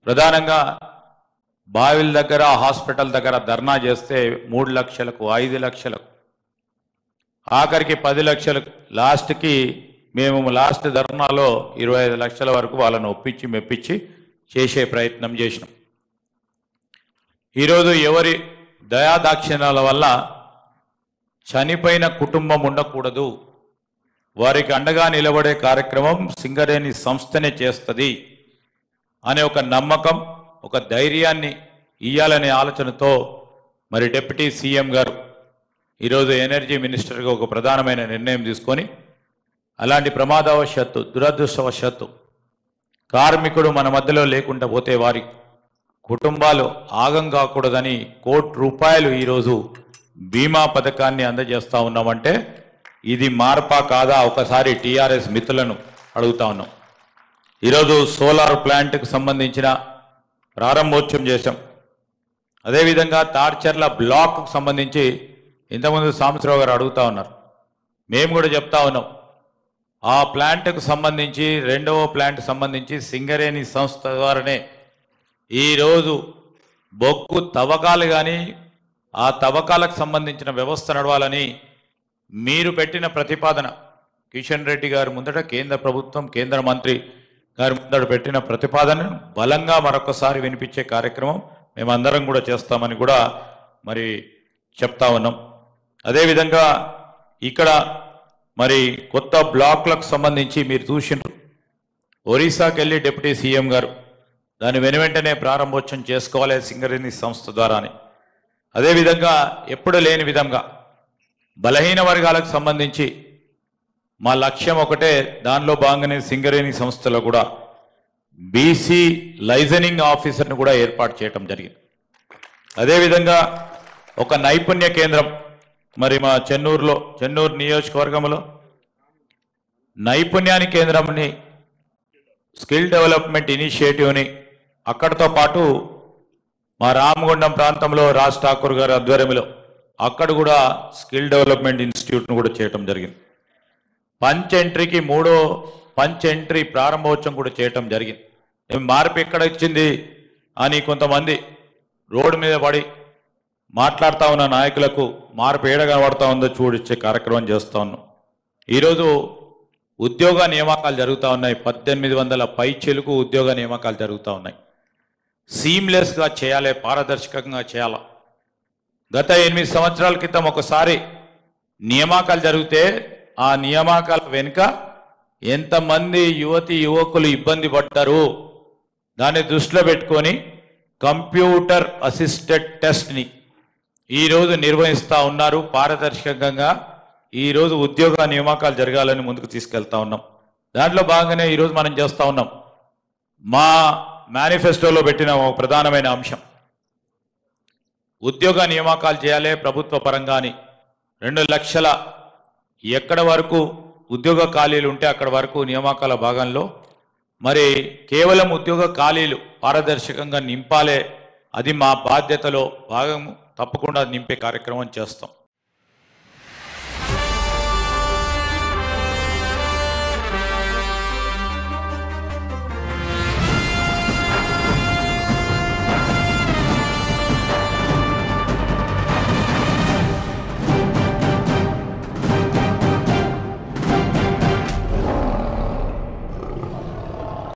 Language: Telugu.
ప్రధానంగా బావిల దగ్గర హాస్పిటల్ దగ్గర ధర్నా చేస్తే మూడు లక్షలకు ఐదు లక్షలకు ఆఖరికి పది లక్షలకు లాస్ట్కి మేము లాస్ట్ ధర్నాలో ఇరవై ఐదు లక్షల వరకు వాళ్ళని ఒప్పించి మెప్పించి చేసే ప్రయత్నం చేసినాం ఈరోజు ఎవరి దయాదాక్షిణ్యాల వల్ల చనిపోయిన కుటుంబం ఉండకూడదు వారికి అండగా నిలబడే కార్యక్రమం సింగరేణి సంస్థనే చేస్తుంది అనే ఒక నమ్మకం ఒక ధైర్యాన్ని ఇయ్యాలనే ఆలోచనతో మరి డిప్యూటీ సీఎం గారు ఈరోజు ఎనర్జీ మినిస్టర్గా ఒక ప్రధానమైన నిర్ణయం తీసుకొని అలాంటి ప్రమాదవశాత్తు దురదృష్టవశాత్తు కార్మికుడు మన మధ్యలో లేకుండా పోతే వారి కుటుంబాలు ఆగం కాకూడదని కోటి రూపాయలు ఈరోజు బీమా పథకాన్ని అందజేస్తా ఉన్నామంటే ఇది మార్పా కాదా ఒకసారి టీఆర్ఎస్ మిత్రులను అడుగుతా ఉన్నాం ఈరోజు సోలార్ ప్లాంట్కు సంబంధించిన ప్రారంభోత్సవం చేశాం అదేవిధంగా తాడ్చర్ల బ్లాక్కు సంబంధించి ఇంతకుముందు సాంబశివరావు గారు అడుగుతా ఉన్నారు మేము కూడా చెప్తా ఉన్నాం ఆ ప్లాంట్కు సంబంధించి రెండవ ప్లాంట్ సంబంధించి సింగరేణి సంస్థ ద్వారానే ఈరోజు బొగ్గు తవ్వకాలు కానీ ఆ తవ్వకాలకు సంబంధించిన వ్యవస్థ నడవాలని మీరు పెట్టిన ప్రతిపాదన కిషన్ రెడ్డి గారి ముందట కేంద్ర ప్రభుత్వం కేంద్ర మంత్రి గారి ముందట పెట్టిన ప్రతిపాదనను బలంగా మరొకసారి వినిపించే కార్యక్రమం మేమందరం కూడా చేస్తామని కూడా మరి చెప్తా ఉన్నాం అదేవిధంగా ఇక్కడ మరి కొత్త బ్లాక్లకు సంబంధించి మీరు చూసిండ్రు ఒరిస్సాకి వెళ్ళి డిప్యూటీ సీఎం గారు దాని వెను వెంటనే ప్రారంభోత్సవం చేసుకోవాలి సింగరేణి సంస్థ ద్వారా అని అదేవిధంగా ఎప్పుడు లేని విధంగా బలహీన వర్గాలకు సంబంధించి మా లక్ష్యం ఒకటే దానిలో భాగంగానే సింగరేణి సంస్థలో కూడా బీసీ లైజనింగ్ ఆఫీసర్ను కూడా ఏర్పాటు చేయటం జరిగింది అదేవిధంగా ఒక నైపుణ్య కేంద్రం మరి మా చెన్నూరులో చెన్నూరు నియోజకవర్గంలో నైపుణ్యాని కేంద్రంని స్కిల్ డెవలప్మెంట్ ఇనిషియేటివ్ని అక్కడితో పాటు మా రామగుండం ప్రాంతంలో రాజ్ ఠాకూర్ గారి ఆధ్వర్యంలో అక్కడ కూడా స్కిల్ డెవలప్మెంట్ ఇన్స్టిట్యూట్ను కూడా చేయటం జరిగింది పంచ్ ఎంట్రీకి మూడో పంచ్ ఎంట్రీ ప్రారంభోత్సవం కూడా చేయటం జరిగింది ఏం మార్పు ఎక్కడ ఇచ్చింది అని కొంతమంది రోడ్డు మీద పడి మాట్లాడుతూ ఉన్న నాయకులకు మార్పు ఏడ కనబడతా ఉందో చూడిచ్చే కార్యక్రమం చేస్తూ ఉన్నాం ఈరోజు ఉద్యోగ నియామకాలు జరుగుతూ ఉన్నాయి పద్దెనిమిది వందల పై చెలుకు ఉద్యోగ నియామకాలు జరుగుతూ ఉన్నాయి సీమ్లెస్గా చేయాలి పారదర్శకంగా చేయాలి గత ఎనిమిది సంవత్సరాల క్రితం ఒకసారి నియామకాలు జరిగితే ఆ నియామకాల వెనుక ఎంతమంది యువతి యువకులు ఇబ్బంది పడ్డారు దాన్ని దృష్టిలో పెట్టుకొని కంప్యూటర్ అసిస్టెడ్ టెస్ట్ని ఈరోజు నిర్వహిస్తూ ఉన్నారు పారదర్శకంగా ఈరోజు ఉద్యోగ నియామకాలు జరగాలని ముందుకు తీసుకెళ్తా ఉన్నాం దాంట్లో భాగంగానే ఈరోజు మనం చేస్తూ ఉన్నాం మా మేనిఫెస్టోలో పెట్టిన ఒక ప్రధానమైన అంశం ఉద్యోగ నియామకాలు చేయాలి ప్రభుత్వ పరంగాని రెండు లక్షల ఎక్కడ వరకు ఉద్యోగ ఖాళీలు ఉంటే అక్కడ వరకు నియామకాల భాగంలో మరి కేవలం ఉద్యోగ ఖాళీలు పారదర్శకంగా నింపాలే అది మా బాధ్యతలో భాగం తప్పకుండా నింపే కార్యక్రమం చేస్తాం